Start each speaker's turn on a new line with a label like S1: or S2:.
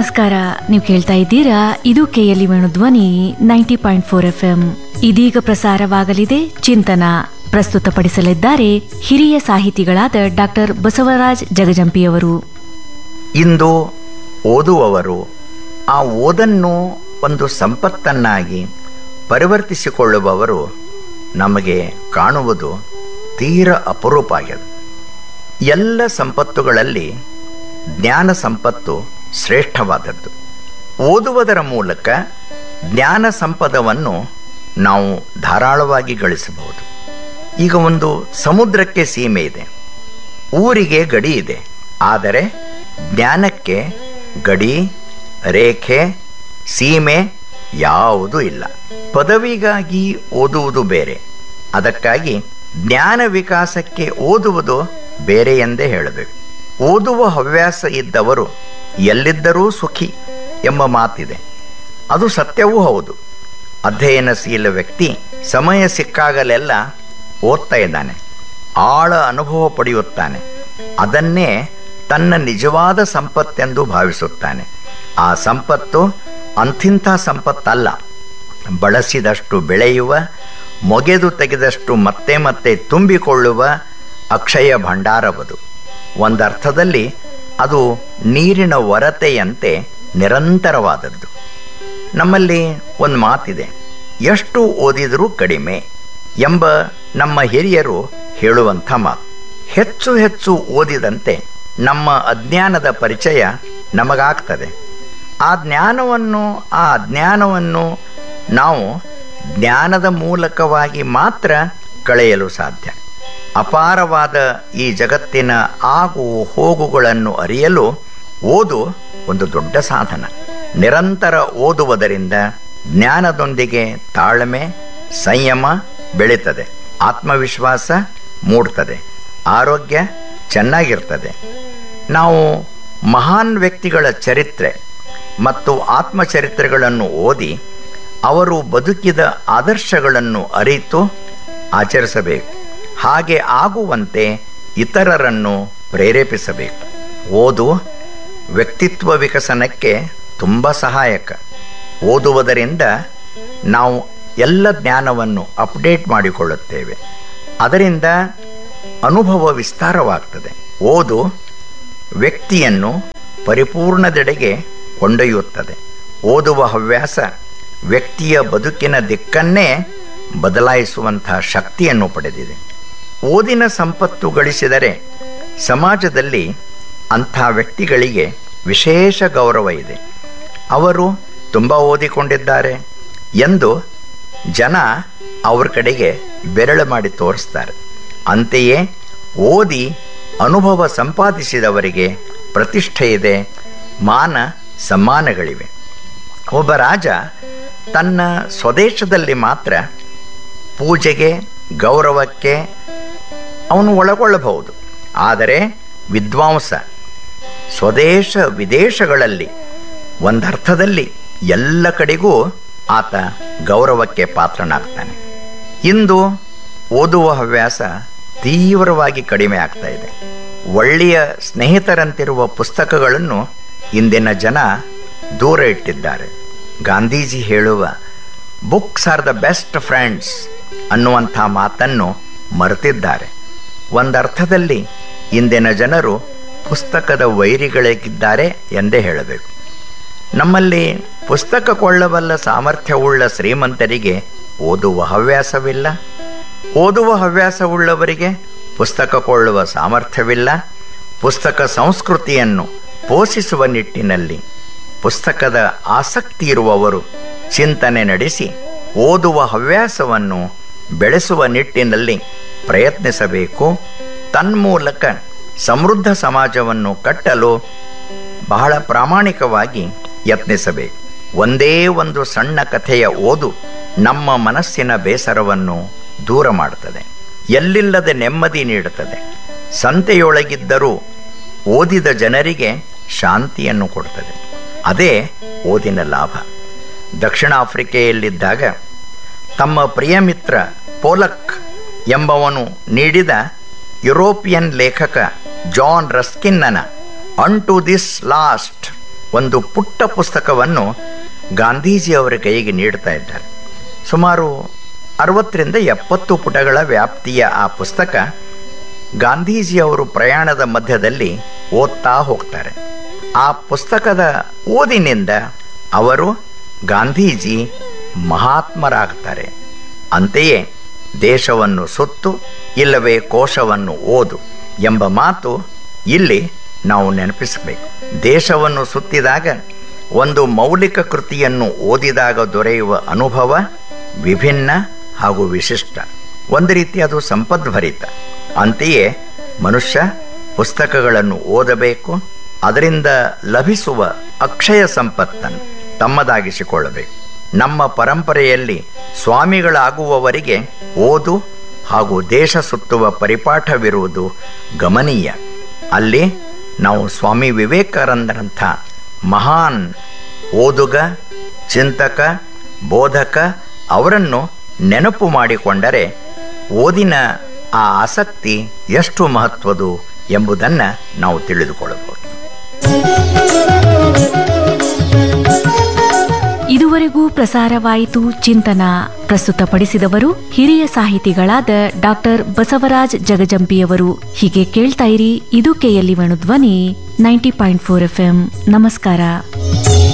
S1: ನಮಸ್ಕಾರ ನೀವು ಕೇಳ್ತಾ ಇದ್ದೀರಾ ಇದು KLE Venu Dhwani ninety point four F M ಇದೀಗ ಪ್ರಸಾರವಾಗಲಿದೆ ಚಿಂತನ ಪ್ರಸ್ತುತಪಡಿಸಲಿದ್ದಾರೆ ಹಿರಿಯ ಸಾಹಿತಿಗಳಾದ ಡಾಕ್ಟರ್ ಬಸವರಾಜ್ ಜಗಜಂಪಿಯವರು
S2: ಇಂದು ಓದುವವರು ಆ ಓದನ್ನು ಒಂದು ಸಂಪತ್ತನ್ನಾಗಿ ಪರಿವರ್ತಿಸಿಕೊಳ್ಳುವವರು ನಮಗೆ ಕಾಣುವುದು ತೀರ ಅಪರೂಪ ಆಗಿದೆ ಎಲ್ಲ ಸಂಪತ್ತುಗಳಲ್ಲಿ ಜ್ಞಾನ ಸಂಪತ್ತು ಶ್ರೇಷ್ಠವಾದದ್ದು ಓದುವುದರ ಮೂಲಕ ಜ್ಞಾನ ಸಂಪದವನ್ನು ನಾವು ಧಾರಾಳವಾಗಿ ಗಳಿಸಬಹುದು ಈಗ ಒಂದು ಸಮುದ್ರಕ್ಕೆ ಸೀಮೆ ಇದೆ ಊರಿಗೆ ಗಡಿ ಇದೆ ಆದರೆ ಜ್ಞಾನಕ್ಕೆ ಗಡಿ ರೇಖೆ ಸೀಮೆ ಯಾವುದೂ ಇಲ್ಲ ಪದವಿಗಾಗಿ ಓದುವುದು ಬೇರೆ ಅದಕ್ಕಾಗಿ ಜ್ಞಾನ ವಿಕಾಸಕ್ಕೆ ಓದುವುದು ಬೇರೆ ಎಂದೇ ಹೇಳಬೇಕು ಓದುವ ಹವ್ಯಾಸ ಇದ್ದವರು ಎಲ್ಲಿದ್ದರೂ ಸುಖಿ ಎಂಬ ಮಾತಿದೆ ಅದು ಸತ್ಯವೂ ಹೌದು ಅಧ್ಯಯನಶೀಲ ವ್ಯಕ್ತಿ ಸಮಯ ಸಿಕ್ಕಾಗಲೆಲ್ಲ ಓದ್ತಾ ಇದ್ದಾನೆ ಆಳ ಅನುಭವ ಪಡೆಯುತ್ತಾನೆ ಅದನ್ನೇ ತನ್ನ ನಿಜವಾದ ಸಂಪತ್ತೆಂದು ಭಾವಿಸುತ್ತಾನೆ ಆ ಸಂಪತ್ತು ಅಂಥಿಂಥ ಸಂಪತ್ತಲ್ಲ ಬಳಸಿದಷ್ಟು ಬೆಳೆಯುವ ಮೊಗೆದು ತೆಗೆದಷ್ಟು ಮತ್ತೆ ಮತ್ತೆ ತುಂಬಿಕೊಳ್ಳುವ ಅಕ್ಷಯ ಭಂಡಾರವದು ಒಂದರ್ಥದಲ್ಲಿ ಅದು ನೀರಿನ ಒರತೆಯಂತೆ ನಿರಂತರವಾದದ್ದು ನಮ್ಮಲ್ಲಿ ಒಂದು ಮಾತಿದೆ ಎಷ್ಟು ಓದಿದರೂ ಕಡಿಮೆ ಎಂಬ ನಮ್ಮ ಹಿರಿಯರು ಹೇಳುವಂಥ ಮಾತು ಹೆಚ್ಚು ಹೆಚ್ಚು ಓದಿದಂತೆ ನಮ್ಮ ಅಜ್ಞಾನದ ಪರಿಚಯ ನಮಗಾಗ್ತದೆ ಆ ಜ್ಞಾನವನ್ನು ಆ ಅಜ್ಞಾನವನ್ನು ನಾವು ಜ್ಞಾನದ ಮೂಲಕವಾಗಿ ಮಾತ್ರ ಕಳೆಯಲು ಸಾಧ್ಯ ಅಪಾರವಾದ ಈ ಜಗತ್ತಿನ ಆಗು ಹೋಗುಗಳನ್ನು ಅರಿಯಲು ಓದು ಒಂದು ದೊಡ್ಡ ಸಾಧನ ನಿರಂತರ ಓದುವುದರಿಂದ ಜ್ಞಾನದೊಂದಿಗೆ ತಾಳ್ಮೆ ಸಂಯಮ ಬೆಳೀತದೆ ಆತ್ಮವಿಶ್ವಾಸ ಮೂಡ್ತದೆ ಆರೋಗ್ಯ ಚೆನ್ನಾಗಿರ್ತದೆ ನಾವು ಮಹಾನ್ ವ್ಯಕ್ತಿಗಳ ಚರಿತ್ರೆ ಮತ್ತು ಆತ್ಮಚರಿತ್ರೆಗಳನ್ನು ಓದಿ ಅವರು ಬದುಕಿದ ಆದರ್ಶಗಳನ್ನು ಅರಿತು ಆಚರಿಸಬೇಕು ಹಾಗೆ ಆಗುವಂತೆ ಇತರರನ್ನು ಪ್ರೇರೇಪಿಸಬೇಕು ಓದು ವ್ಯಕ್ತಿತ್ವ ವಿಕಸನಕ್ಕೆ ತುಂಬ ಸಹಾಯಕ ಓದುವುದರಿಂದ ನಾವು ಎಲ್ಲ ಜ್ಞಾನವನ್ನು ಅಪ್ಡೇಟ್ ಮಾಡಿಕೊಳ್ಳುತ್ತೇವೆ ಅದರಿಂದ ಅನುಭವ ವಿಸ್ತಾರವಾಗ್ತದೆ ಓದು ವ್ಯಕ್ತಿಯನ್ನು ಪರಿಪೂರ್ಣದೆಡೆಗೆ ಕೊಂಡೊಯ್ಯುತ್ತದೆ ಓದುವ ಹವ್ಯಾಸ ವ್ಯಕ್ತಿಯ ಬದುಕಿನ ದಿಕ್ಕನ್ನೇ ಬದಲಾಯಿಸುವಂತಹ ಶಕ್ತಿಯನ್ನು ಪಡೆದಿದೆ ಓದಿನ ಸಂಪತ್ತು ಗಳಿಸಿದರೆ ಸಮಾಜದಲ್ಲಿ ಅಂಥ ವ್ಯಕ್ತಿಗಳಿಗೆ ವಿಶೇಷ ಗೌರವ ಇದೆ ಅವರು ತುಂಬ ಓದಿಕೊಂಡಿದ್ದಾರೆ ಎಂದು ಜನ ಅವ್ರ ಕಡೆಗೆ ಬೆರಳು ಮಾಡಿ ತೋರಿಸ್ತಾರೆ ಅಂತೆಯೇ ಓದಿ ಅನುಭವ ಸಂಪಾದಿಸಿದವರಿಗೆ ಪ್ರತಿಷ್ಠೆ ಇದೆ ಮಾನ ಸಮ್ಮಾನಗಳಿವೆ ಒಬ್ಬ ರಾಜ ತನ್ನ ಸ್ವದೇಶದಲ್ಲಿ ಮಾತ್ರ ಪೂಜೆಗೆ ಗೌರವಕ್ಕೆ ಅವನು ಒಳಗೊಳ್ಳಬಹುದು ಆದರೆ ವಿದ್ವಾಂಸ ಸ್ವದೇಶ ವಿದೇಶಗಳಲ್ಲಿ ಒಂದರ್ಥದಲ್ಲಿ ಎಲ್ಲ ಕಡೆಗೂ ಆತ ಗೌರವಕ್ಕೆ ಪಾತ್ರನಾಗ್ತಾನೆ ಇಂದು ಓದುವ ಹವ್ಯಾಸ ತೀವ್ರವಾಗಿ ಕಡಿಮೆ ಆಗ್ತಾ ಇದೆ ಒಳ್ಳೆಯ ಸ್ನೇಹಿತರಂತಿರುವ ಪುಸ್ತಕಗಳನ್ನು ಇಂದಿನ ಜನ ದೂರ ಇಟ್ಟಿದ್ದಾರೆ ಗಾಂಧೀಜಿ ಹೇಳುವ books are the best friends ಅನ್ನುವಂಥ ಮಾತನ್ನು ಮರೆತಿದ್ದಾರೆ ಒಂದರ್ಥದಲ್ಲಿ ಇಂದಿನ ಜನರು ಪುಸ್ತಕದ ವೈರಿಗಳಿಗಿದ್ದಾರೆ ಎಂದೇ ಹೇಳಬೇಕು ನಮ್ಮಲ್ಲಿ ಪುಸ್ತಕ ಕೊಳ್ಳಬಲ್ಲ ಸಾಮರ್ಥ್ಯವುಳ್ಳ ಶ್ರೀಮಂತರಿಗೆ ಓದುವ ಹವ್ಯಾಸವಿಲ್ಲ ಓದುವ ಹವ್ಯಾಸವುಳ್ಳವರಿಗೆ ಪುಸ್ತಕ ಕೊಳ್ಳುವ ಸಾಮರ್ಥ್ಯವಿಲ್ಲ ಪುಸ್ತಕ ಸಂಸ್ಕೃತಿಯನ್ನು ಪೋಷಿಸುವ ನಿಟ್ಟಿನಲ್ಲಿ ಪುಸ್ತಕದ ಆಸಕ್ತಿ ಇರುವವರು ಚಿಂತನೆ ನಡೆಸಿ ಓದುವ ಹವ್ಯಾಸವನ್ನು ಬೆಳೆಸುವ ನಿಟ್ಟಿನಲ್ಲಿ ಪ್ರಯತ್ನಿಸಬೇಕು ತನ್ಮೂಲಕ ಸಮೃದ್ಧ ಸಮಾಜವನ್ನು ಕಟ್ಟಲು ಬಹಳ ಪ್ರಾಮಾಣಿಕವಾಗಿ ಯತ್ನಿಸಬೇಕು ಒಂದೇ ಒಂದು ಸಣ್ಣ ಕಥೆಯ ಓದು ನಮ್ಮ ಮನಸ್ಸಿನ ಬೇಸರವನ್ನು ದೂರ ಮಾಡುತ್ತದೆ ಎಲ್ಲಿಲ್ಲದೆ ನೆಮ್ಮದಿ ನೀಡುತ್ತದೆ ಸಂತೆಯೊಳಗಿದ್ದರೂ ಓದಿದ ಜನರಿಗೆ ಶಾಂತಿಯನ್ನು ಕೊಡ್ತದೆ ಅದೇ ಓದಿನ ಲಾಭ ದಕ್ಷಿಣ ಆಫ್ರಿಕೆಯಲ್ಲಿದ್ದಾಗ ತಮ್ಮ ಪ್ರಿಯ ಮಿತ್ರ ಪೋಲಕ್ ಎಂಬವನು ನೀಡಿದ ಯುರೋಪಿಯನ್ ಲೇಖಕ ಜಾನ್ ರಸ್ಕಿನ್ನನ ಅನ್ ಟು ದಿಸ್ ಲಾಸ್ಟ್ ಒಂದು ಪುಟ್ಟ ಪುಸ್ತಕವನ್ನು ಗಾಂಧೀಜಿ ಅವರ ಕೈಗೆ ನೀಡ್ತಾ ಇದ್ದಾರೆ ಸುಮಾರು ಅರವತ್ತರಿಂದ ಎಪ್ಪತ್ತು ಪುಟಗಳ ವ್ಯಾಪ್ತಿಯ ಆ ಪುಸ್ತಕ ಗಾಂಧೀಜಿಯವರು ಪ್ರಯಾಣದ ಮಧ್ಯದಲ್ಲಿ ಓದ್ತಾ ಹೋಗ್ತಾರೆ ಆ ಪುಸ್ತಕದ ಓದಿನಿಂದ ಅವರು ಗಾಂಧೀಜಿ ಮಹಾತ್ಮರಾಗ್ತಾರೆ ಅಂತೆಯೇ ದೇಶವನ್ನು ಸುತ್ತು ಇಲ್ಲವೇ ಕೋಶವನ್ನು ಓದು ಎಂಬ ಮಾತು ಇಲ್ಲಿ ನಾವು ನೆನಪಿಸಬೇಕು ದೇಶವನ್ನು ಸುತ್ತಿದಾಗ ಒಂದು ಮೌಲಿಕ ಕೃತಿಯನ್ನು ಓದಿದಾಗ ದೊರೆಯುವ ಅನುಭವ ವಿಭಿನ್ನ ಹಾಗೂ ವಿಶಿಷ್ಟ ಒಂದು ರೀತಿ ಅದು ಸಂಪದ್ಭರಿತ ಅಂತೆಯೇ ಮನುಷ್ಯ ಪುಸ್ತಕಗಳನ್ನು ಓದಬೇಕು ಅದರಿಂದ ಲಭಿಸುವ ಅಕ್ಷಯ ಸಂಪತ್ತನ್ನು ತಮ್ಮದಾಗಿಸಿಕೊಳ್ಳಬೇಕು ನಮ್ಮ ಪರಂಪರೆಯಲ್ಲಿ ಸ್ವಾಮಿಗಳಾಗುವವರಿಗೆ ಓದು ಹಾಗೂ ದೇಶ ಸುತ್ತುವ ಪರಿಪಾಠವಿರುವುದು ಗಮನೀಯ ಅಲ್ಲಿ ನಾವು ಸ್ವಾಮಿ ವಿವೇಕಾನಂದರಂಥ ಮಹಾನ್ ಓದುಗ ಚಿಂತಕ ಬೋಧಕ ಅವರನ್ನು ನೆನಪು ಮಾಡಿಕೊಂಡರೆ ಓದಿನ ಆ ಆಸಕ್ತಿ ಎಷ್ಟು ಮಹತ್ವದು ಎಂಬುದನ್ನು ನಾವು ತಿಳಿದುಕೊಳ್ಳಬಹುದು
S1: ಇದುವರೆಗೂ ಪ್ರಸಾರವಾಯಿತು ಚಿಂತನ ಪ್ರಸ್ತುತಪಡಿಸಿದವರು ಹಿರಿಯ ಸಾಹಿತಿಗಳಾದ ಡಾಕ್ಟರ್ ಬಸವರಾಜ್ ಜಗಜಂಪಿಯವರು ಹೀಗೆ ಕೇಳ್ತಾ ಇರಿ ಇದು ಕೆಎಲ್ಇ ಧ್ವನಿ ನೈಂಟಿ ಪಾಯಿಂಟ್ ಫೋರ್ ಎಫ್ ನಮಸ್ಕಾರ